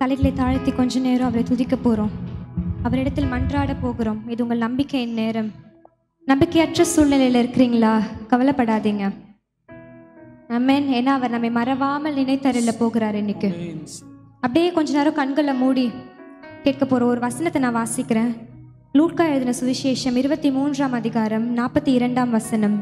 தலைகளை தாழ்த்தி கொஞ்ச நேரம் அவரை துதிக்க போகிறோம் அவரிடத்தில் மன்றாட போகிறோம் இது உங்கள் நம்பிக்கையின் நேரம் நம்பிக்கையற்ற சூழ்நிலையில் இருக்கிறீங்களா கவலைப்படாதீங்க அம்மேன் ஏன்னா அவர் நம்மை மறவாமல் நினைத்தருள போகிறார் இன்னைக்கு அப்படியே கொஞ்ச நேரம் கண்களை மூடி கேட்க போகிற ஒரு வசனத்தை நான் வாசிக்கிறேன் லூட்கா எழுதின சுவிசேஷம் இருபத்தி மூன்றாம் அதிகாரம் நாற்பத்தி இரண்டாம் வசனம்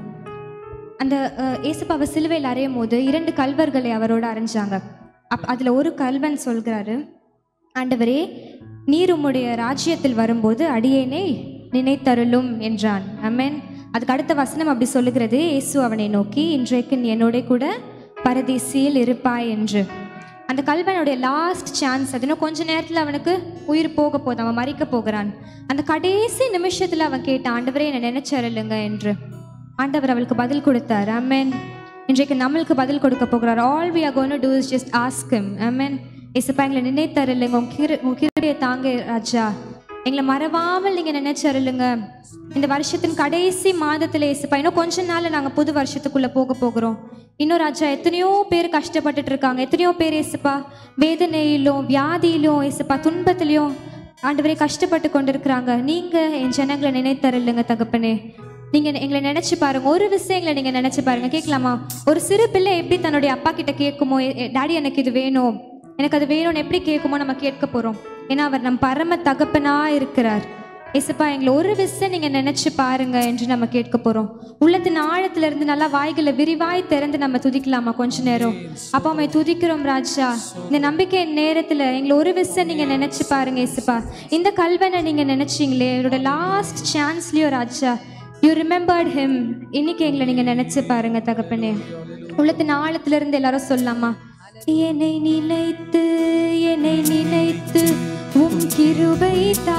அந்த அஹ், இயேசுப்பாவை சிலுவையில் அறையும் போது இரண்டு கல்வர்களை அவரோட அரைஞ்சாங்க அப் அதில் ஒரு கல்வன் சொல்கிறாரு ஆண்டவரே நீர் உம்முடைய ராஜ்யத்தில் வரும்போது அடியேனே நினைத்தருளும் என்றான் அம்மேன் அதுக்கு அடுத்த வசனம் அப்படி சொல்லுகிறது இயேசு அவனை நோக்கி இன்றைக்கு நீ என்னோட கூட பரதேசியில் இருப்பாய் என்று அந்த கல்வனுடைய லாஸ்ட் சான்ஸ் அது இன்னும் கொஞ்ச நேரத்தில் அவனுக்கு உயிர் போக போகுது அவன் மறிக்க போகிறான் அந்த கடைசி நிமிஷத்தில் அவன் கேட்டான் ஆண்டவரே என்னை நினைச்சருளுங்க என்று ஆண்டவர் அவளுக்கு பதில் கொடுத்தார் அம்மேன் இன்றைக்கு நம்மளுக்கு பதில் கொடுக்க போகிறார் all we are gonna do is just ask him amen இசப்பா எங்களை நினைத்தருளுங்க உங்க கிரு உங்க கிருடைய தாங்க ராஜா எங்களை மறவாமல் நீங்கள் நினைச்சருளுங்க இந்த வருஷத்தின் கடைசி மாதத்தில் இசப்பா இன்னும் கொஞ்ச நாள்ல நாங்கள் புது வருஷத்துக்குள்ளே போக போகிறோம் இன்னும் ராஜா எத்தனையோ பேர் கஷ்டப்பட்டுட்டு இருக்காங்க எத்தனையோ பேர் இசப்பா வேதனையிலும் வியாதியிலும் இசப்பா துன்பத்திலையும் ஆண்டவரே கஷ்டப்பட்டு கொண்டிருக்கிறாங்க நீங்க என் ஜனங்களை நினைத்தருளுங்க தகப்பனே நீங்க எங்களை நினைச்சு பாருங்க ஒரு விஷயம் எங்களை நீங்க நினைச்சு பாருங்க கேட்கலாமா ஒரு சிறு பிள்ளை எப்படி தன்னுடைய அப்பா கிட்ட கேட்குமோ டாடி எனக்கு இது வேணும் எனக்கு அது வேணும்னு எப்படி கேட்குமோ நம்ம கேட்க போறோம் ஏன்னா அவர் நம் பரம தகப்பனா இருக்கிறார் இசப்பா எங்களை ஒரு விஷயம் நீங்க நினைச்சு பாருங்க என்று நம்ம கேட்க போறோம் உள்ளத்தின் ஆழத்துல இருந்து நல்லா வாய்களை விரிவாய் திறந்து நம்ம துதிக்கலாமா கொஞ்ச நேரம் அப்பா அம்மை துதிக்கிறோம் ராஜா இந்த நம்பிக்கை நேரத்துல எங்களை ஒரு விஷயம் நீங்க நினைச்சு பாருங்க இசப்பா இந்த கல்வனை நீங்க நினைச்சீங்களே இவரோட லாஸ்ட் சான்ஸ்லயோ ராஜா யூ ரிமெம்பர்ட் ஹிம் இன்னைக்கு எங்களை நீங்க நினைச்சு பாருங்க தகப்பனே உள்ளத்தின் ஆழத்துல இருந்து எல்லாரும் சொல்லலாமா என்னை நினைத்து என்னை நினைத்து உம் கிருபை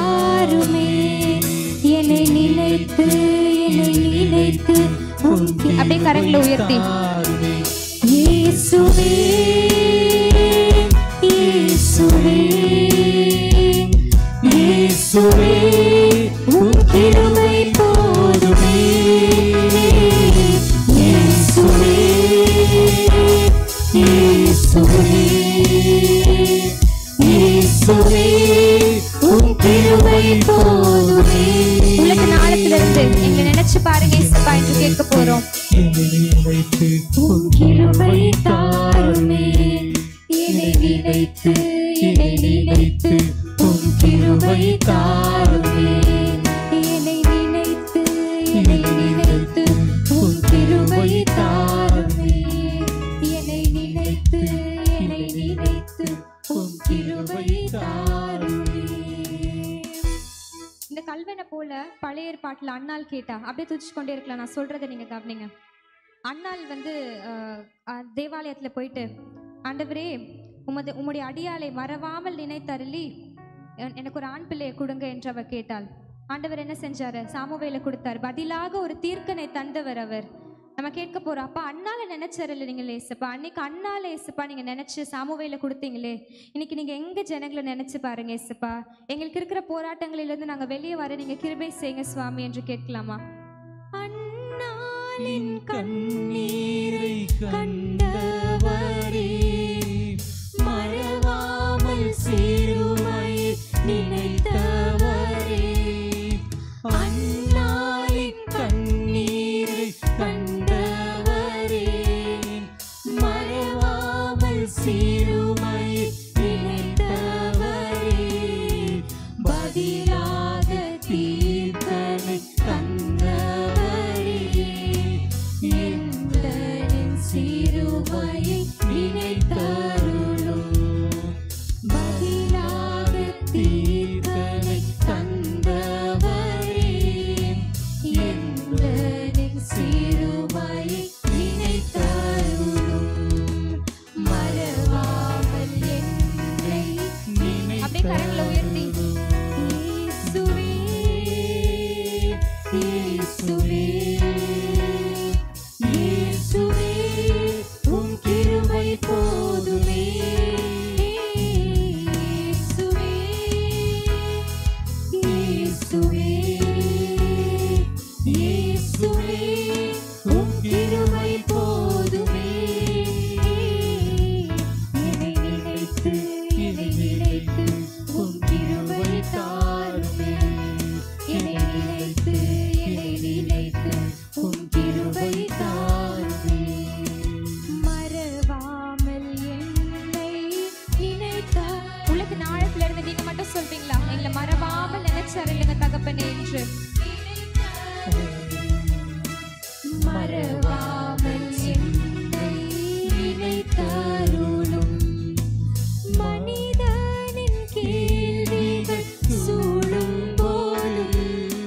தாருமே என்னை நினைத்து என்னை நினைத்து உம் கி- அப்படியே கரங்களை உயர்த்தி இயேசுவே இயேசுவே இயேசுவே உம் கிருபை போதுமே இயேசுவே இயேசுவே இயேசுவே உம் கிருபை போதுமே உள்ளத்தின் ஆழத்திலிருந்து எங்களை நினைச்சு பாருங்க இயேசுப்பா என்று கேட்க போறோம் உம் கிருபை தாருமே என்னை நினைத்து என்னை நினைத்து உம் கிருபை தாருமே என்னை நினைத்து என்னை நினைத்து உம் கிருபை தாருமே என்னை நினைத்து என்னை நினைத்து உம் கிருபை தாருமே இந்த கல்வனை போல பழைய ஏற்பாட்டில் அண்ணாள் கேட்டா அப்படியே துதிச்சு கொண்டே இருக்கலாம் நான் சொல்றதை நீங்க கவனிங்க அண்ணாள் வந்து அஹ், அஹ், தேவாலயத்துல போயிட்டு ஆண்டவரே உமது உம்முடைய அடியாளை மறவாமல் நினைத்தருளி என்- எனக்கு ஒரு ஆண் பிள்ளையை கொடுங்க என்று அவர் கேட்டாள் ஆண்டவர் என்ன செஞ்சாரு சாமுவேல கொடுத்தார் பதிலாக ஒரு தீர்க்கனை தந்தவர் அவர் நம்ம கேட்க போறோம் அப்பா அண்ணால நினைச்சரில்ல நீங்க ஏசப்பா அன்னைக்கு அண்ணால ஏசப்பா நீங்க நினைச்சு சாமுவேல கொடுத்தீங்களே இன்னைக்கு நீங்க எங்க ஜனங்களை நினைச்சு பாருங்க ஏசப்பா எங்களுக்கு இருக்கிற போராட்டங்களிலிருந்து நாங்க வெளியே வர நீங்க கிருபை செய்யுங்க சுவாமி என்று கேட்கலாமா அண்ணாளின் கண்ணீரை கண்டவரே மறவாமல் சிறுமை நினைத்தவரே அண்ணாளின் கண்ணீரை கண்டவரே மறவாமல் சிறுமை நினைத்தவரே பதிலாக தீர்க்கனை தந்தவரே எந்தனின் சிறுமையை நினைத்தருளி சொல்வீங்களா எங்களை மறவாமல் நினைச்சறிலுங்க தகப்பனே என்று மறவாமல் என்னை நினைத்தருளும் மனிதனின் கேள்விகள் சூழும் போதும்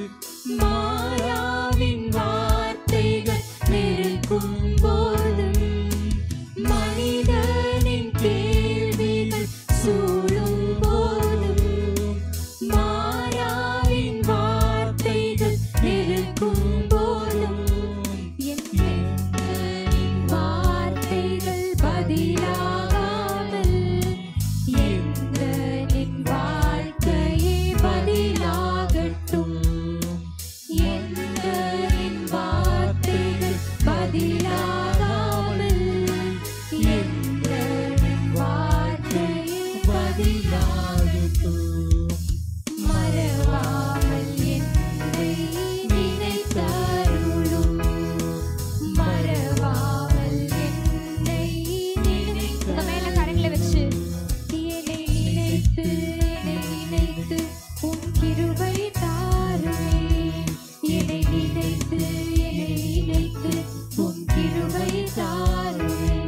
மாயாவின் வார்த்தைகள் நெருக்கும் போதும் மனிதனின் கேள்விகள் சூழும் போதும் மாயாவின் வார்த்தைகள் நெருக்கும் போதும் எங்களின் வார்த்தைகள் பதிலாகாமல் எங்களின் வாழ்க்கையே பதிலாகட்டும் எங்களின் வார்த்தைகள் பதிலாகாமல் எங்களின் வாழ்க்கையே பதிலாகட்டும் மறவாமல் என்னை நினைத்தருளும் மறவாமல் என்னை உங்க மேல நினைத்தருளும் கரங்களை வச்சு என்னை நினைத்து என்னை நினைத்து உன் கிருபை தாருமே என்னை நினைத்து என்னை நினைத்து உன் கிருபை தாருமே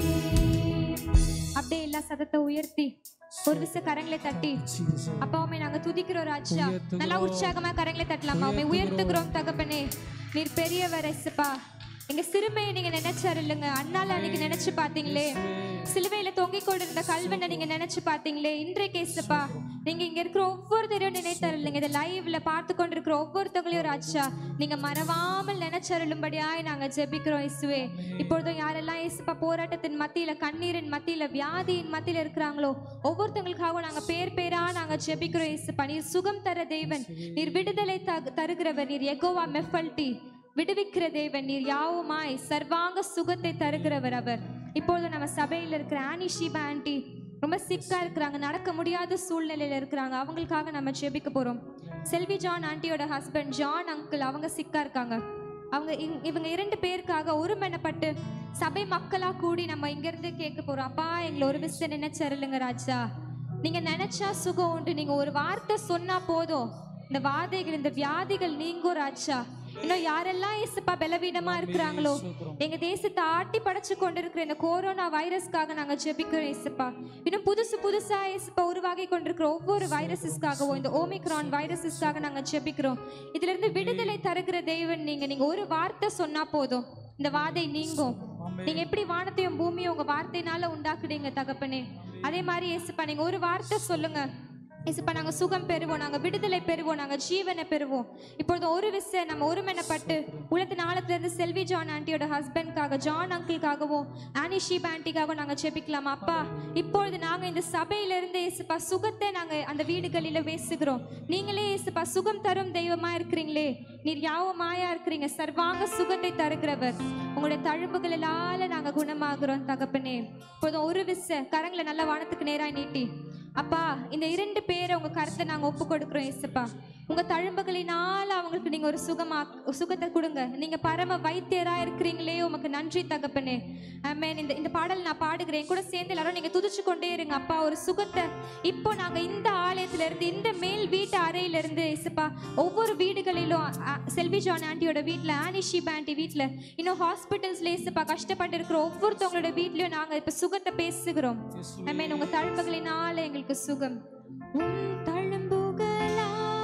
அப்படியே எல்லா சதத்தை உயர்த்தி ஒரு விச கரங்களை தட்டி அப்பாவுமே நாங்க துதிக்கிறோம் ராஜா நல்லா உற்சாகமா கரங்களை தட்டலாமா உண்மை உயர்த்துகிறோம் தகப்பனே நீர் பெரியவர் எஸ்ப்பா எங்க சிறுமையை நீங்க நினைச்சாரு இல்லைங்க அண்ணால அன்னைக்கு நினைச்சு பாத்தீங்களே சிலுவையில தொங்கிக் கொண்டிருந்த கல்வனை நீங்க நினைச்சு பாத்தீங்களே இன்றைக்கு ஏசப்பா நீங்க இங்க இருக்கிற ஒவ்வொருத்தரையும் நினைத்தாரு இல்லைங்க இதை லைவ்ல பார்த்து கொண்டிருக்கிற ஒவ்வொருத்தவங்களையும் ராஜா நீங்க மறவாமல் நினைச்சருளும்படியாய் நாங்க ஜெபிக்கிறோம் இயேசுவே இப்பொழுதும் யாரெல்லாம் இயேசுப்பா போராட்டத்தின் மத்தியில கண்ணீரின் மத்தியில வியாதியின் மத்தியில இருக்கிறாங்களோ ஒவ்வொருத்தவங்களுக்காகவும் நாங்க பேர் பேரா நாங்க ஜெபிக்கிறோம் இயேசுப்பா நீர் சுகம் தர தேவன் நீர் விடுதலை தகு- தருகிறவர் நீர் எகோவா மெஃபல்டி விடுவிக்கிற தேவன் நீர் யாவுமாய் சர்வாங்க சுகத்தை தருகிறவர் அவர் இப்பொழுது நம்ம சபையில் இருக்கிற ஆனி ஷீபா ஆண்டி ரொம்ப சிக்கா இருக்கிறாங்க நடக்க முடியாத சூழ்நிலையில இருக்கிறாங்க அவங்களுக்காக நம்ம ஜெபிக்க போறோம் செல்வி ஜான் ஆண்டியோட ஹஸ்பண்ட் ஜான் அங்கிள் அவங்க சிக்கா இருக்காங்க அவங்க இங்- இவங்க இரண்டு பேருக்காக ஒருமனப்பட்டு சபை மக்களா கூடி நம்ம இங்க இருந்து கேட்க போறோம் அப்பா எங்களை ஒரு விஷயம் நினைச்சருளுங்க ராஜா நீங்க நினைச்சா சுகம் உண்டு நீங்க ஒரு வார்த்தை சொன்னா போதும் இந்த வாதைகள் இந்த வியாதிகள் நீங்கும் ராஜா இன்னும் யாரெல்லாம் இயேசுப்பா பலவீனமா இருக்கிறாங்களோ எங்க தேசத்தை ஆட்டி படைச்சு கொண்டிருக்கிற இந்த கொரோனா வைரஸ்க்காக நாங்க ஜெபிக்கிறோம் இயேசுப்பா இன்னும் புதுசு புதுசா இயேசுப்பா உருவாகி கொண்டிருக்கிற ஒவ்வொரு வைரஸஸ்க்காகவும் இந்த ஓமிக்ரான் வைரஸஸ்க்காக நாங்க ஜெபிக்கிறோம் இதுல இருந்து விடுதலை தருகிற தெய்வன் நீங்க நீங்க ஒரு வார்த்தை சொன்னா போதும் இந்த வாதை நீங்கும் நீங்க எப்படி வானத்தையும் பூமியும் உங்க வார்த்தையினால உண்டாக்குறீங்க தகப்பனே அதே மாதிரி இயேசுப்பா நீங்க ஒரு வார்த்தை சொல்லுங்க இயேசுப்பா நாங்க சுகம் பெறுவோம் நாங்க விடுதலை பெறுவோம் நாங்க ஜீவனை பெறுவோம் இப்பொழுது ஒரு விசை நம்ம ஒருமனப்பட்டு உலகத்து நாளத்துல இருந்து செல்வி ஜான் ஆண்டியோட ஹஸ்பண்ட்காக ஜான் அங்கிள்காகவும் ஆனி ஷீப் ஆண்டிக்காகவும் நாங்க ஜெபிக்கலாமா அப்பா இப்பொழுது நாங்க இந்த சபையில இருந்து இயேசுப்பா சுகத்தை நாங்க அந்த வீடுகளில பேசுகிறோம் நீங்களே இயேசுப்பா சுகம் தரும் தெய்வமா இருக்கிறீங்களே நீர் யாவமாயா இருக்கிறீங்க சர்வாங்க சுகத்தை தருகிறவர் உங்களுடைய தழும்புகளால நாங்க குணமாகிறோம் தகப்பனே இப்போதும் ஒரு விச கரங்களை நல்ல வானத்துக்கு நேராய் நீட்டி அப்பா இந்த இரண்டு பேரை உங்க கருத்தை நாங்க ஒப்பு கொடுக்கிறோம் இயேசுப்பா உங்க தழும்புகளினால அவங்களுக்கு நீங்க ஒரு சுகமா சுகத்தை கொடுங்க நீங்க பரம வைத்தியரா இருக்கிறீங்களே உமக்கு நன்றி தகப்பனே ஆமென் இந்த இந்த பாடல் நான் பாடுகிறேன் என் கூட சேர்ந்து எல்லாரும் நீங்க துதிச்சு கொண்டே இருங்க அப்பா ஒரு சுகத்தை இப்போ நாங்க இந்த ஆலயத்துல இருந்து இந்த மேல் வீட்டு அறையில இருந்து இயேசுப்பா ஒவ்வொரு வீடுகளிலும் அ, செல்வி ஜான் ஆண்டியோட வீட்ல ஆனிஷி ஆண்டி வீட்ல இன்னும் ஹாஸ்பிட்டல்ஸ்ல இயேசுப்பா கஷ்டப்பட்டு இருக்கிற ஒவ்வொருத்தவங்களோட வீட்லயும் நாங்க இப்ப சுகத்தை பேசுகிறோம் ஆமென் உங்க தழும்புகளினால எங்களுக்கு சுகம் உன் தழும்புகளால்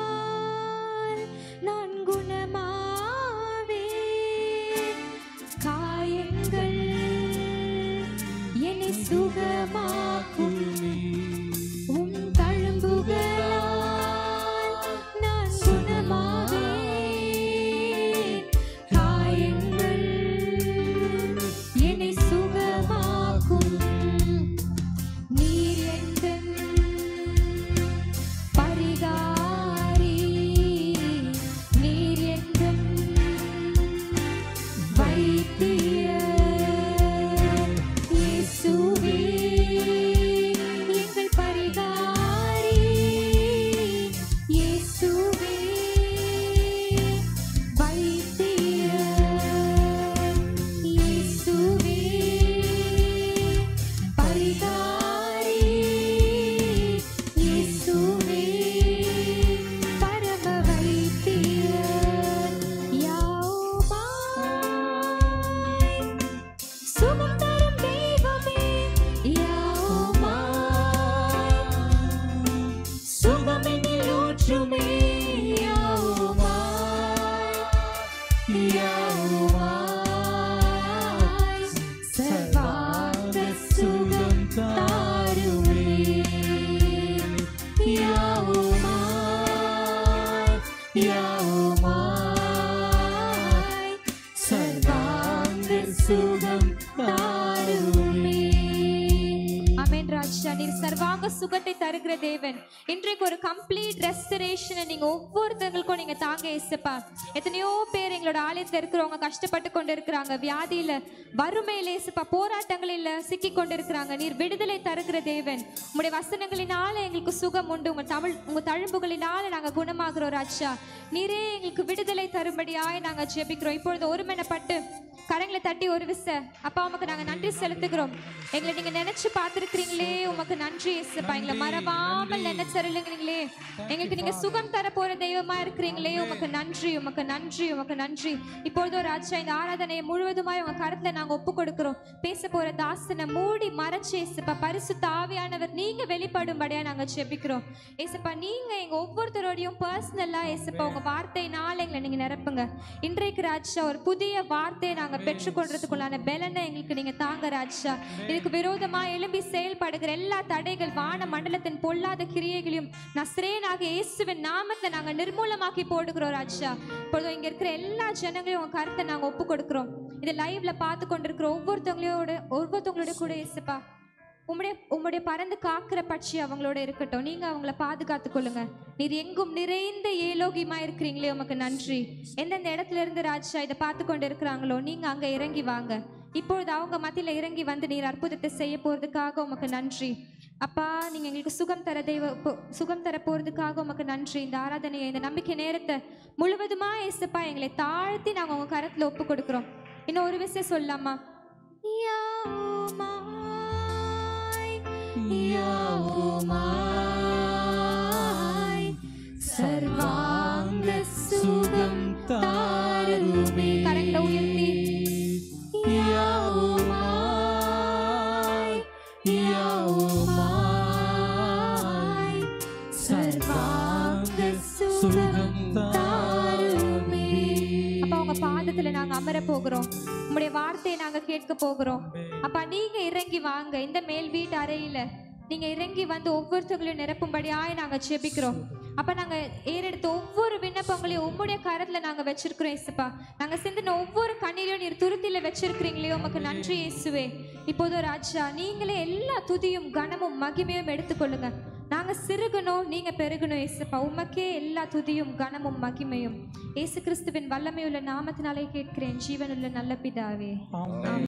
நான் குணமாவே காயங்கள் என்னை சுகமாக்கும் உன் தழும்புகளால் நான் குணமாவே காயங்கள் என்னை சுகமாக்கும் நீர் எந்தன் பரிகாரி நீர் எந்தன் வைத்தியர் இயேசுவே சுகமெனில் ஊற்றுமே யாவுமா யாவுமா சர்வாங்க சுகம் தாருமே யாவுமா யாவுமா சர்வாங்க சுகம் தாருமே அமேன் ராஜா நீர் சர்வாங்க சுகத்தை தருகிற தேவன் இன்றைக்கு ஒரு கம்ப்ளீட் ரெஸ்டரேஷனை நீங்க ஒவ்வொருத்தங்களுக்கும் நீங்க தாங்க ஏசப்பா எத்தனையோ பேர் எங்களோட ஆலயத்துல இருக்கிறவங்க கஷ்டப்பட்டு கொண்டு இருக்கிறாங்க வியாதியில வறுமையில ஏசப்பா போராட்டங்களில் சிக்கி கொண்டு இருக்கிறாங்க நீர் விடுதலை தருகிற தேவன் உங்களுடைய வசனங்களினால எங்களுக்கு சுகம் உண்டு உங்க தமிழ் உங்க தழும்புகளினால நாங்க குணமாகிறோம் ராஜா நீரே எங்களுக்கு விடுதலை தரும்படியாய் நாங்க ஜெபிக்கிறோம் இப்பொழுது ஒருமனப்பட்டு கரங்களை தட்டி ஒரு விச அப்பா உமக்கு நாங்க நன்றி செலுத்துகிறோம் எங்களை நீங்க நினைச்சு பார்த்திருக்கிறீங்களே உமக்கு நன்றி இயேசுப்பா எங்களை மறவாமல் நினைச்சருளுங்களே எங்களுக்கு நீங்க சுகம் தர போற தெய்வமா இருக்கிறீங்களே உமக்கு நன்றி உமக்கு நன்றி உமக்கு நன்றி இப்பொழுது ஒரு ஆச்சா இந்த ஆராதனையை முழுவதுமாய் உங்க கருத்துல நாங்க ஒப்பு கொடுக்கிறோம் பேச போற தாசனை மூடி மறைச்சு இயேசுப்பா பரிசு தாவியானவர் நீங்க வெளிப்படும்படியா நாங்க ஜெபிக்கிறோம் ஏசப்பா நீங்க எங்க ஒவ்வொருத்தரோடையும் பர்சனலா ஏசப்பா உங்க வார்த்தையினால எங்களை நீங்க நிரப்புங்க இன்றைக்கு ராஜா ஒரு புதிய வார்த்தையை நாங்க பெற்றுக்கொள்றதுக்குள்ளான பலனை எங்களுக்கு நீங்க தாங்க ராஜா இதுக்கு விரோதமா எழும்பி செயல்படுகிற எல்லா தடைகள் வான மண்டலத்தின் பொல்லாத கிரியைகளையும் நஸ்ரேனாக இயேசுவின் நாமத்தை நாங்க நிர்மூலமாக்கி போடுகிறோம் ராஜா இப்பொழுது இங்க இருக்கிற எல்லா ஜனங்களையும் உங்க கருத்தை நாங்க ஒப்பு கொடுக்கிறோம் இது லைவ்ல பார்த்து கொண்டிருக்கிற ஒவ்வொருத்தவங்களோட ஒவ்வொருத்தவங்களோட கூட இயேசுப்பா உம்முடைய உம்முடைய பறந்து காக்கிற பட்சி அவங்களோட இருக்கட்டும் நீங்க அவங்கள பாதுகாத்து கொள்ளுங்க நீர் எங்கும் நிறைந்த ஏலோகியமா இருக்கிறீங்களே உமக்கு நன்றி எந்தெந்த இடத்துல இருந்து ராஜா இதை பார்த்து கொண்டு இருக்கிறாங்களோ நீங்க அங்க இறங்கி வாங்க இப்பொழுது அவங்க மத்தியில இறங்கி வந்து நீர் அற்புதத்தை செய்ய போறதுக்காக உமக்கு நன்றி அப்பா நீங்க எங்களுக்கு சுகம் தர தெய்வ பொ- சுகம் தர போறதுக்காக உமக்கு நன்றி இந்த ஆராதனையை இந்த நம்பிக்கை நேரத்தை முழுவதுமா ஏசப்பா எங்களை தாழ்த்தி நாங்க உங்க கரத்துல ஒப்பு கொடுக்கிறோம் இன்னும் ஒரு விஷயம் சொல்லலாமா யாவுமாய் சர்வாங்க சுகம் தாருமே கரங்களை உயர்த்தி. யாவுமாய் யாவுமாய் சர்வாங்க சுகம் தாருமே அப்பா உங்க பாதத்துல நாங்க அமர போகிறோம் உங்களுடைய வார்த்தையை நாங்க கேட்க போகிறோம் அப்பா நீங்க இறங்கி வாங்க இந்த மேல் வீட்டு அறையில நீங்க இறங்கி வந்து ஒவ்வொருத்தவங்களையும் நிரப்பும்படியாய் நாங்க ஜெபிக்கிறோம் அப்ப நாங்க ஏறெடுத்த ஒவ்வொரு விண்ணப்பங்களையும் உம்முடைய கரத்துல நாங்க வச்சிருக்கிறோம் இயேசுப்பா நாங்க சிந்தின ஒவ்வொரு கண்ணீரையும் நீர் துருத்தில வச்சிருக்கிறீங்களே உமக்கு நன்றி இயேசுவே இப்போதோ ராஜா நீங்களே எல்லா துதியும் கனமும் மகிமையும் எடுத்துக்கொள்ளுங்க நாங்க சிறுகணும் நீங்க பெருகணும் இயேசுப்பா உமக்கே எல்லா துதியும் கனமும் மகிமையும் இயேசு கிறிஸ்துவின் வல்லமையுள்ள நாமத்தினாலே கேட்கிறேன் ஜீவனுள்ள நல்ல பிதாவே ஆமென்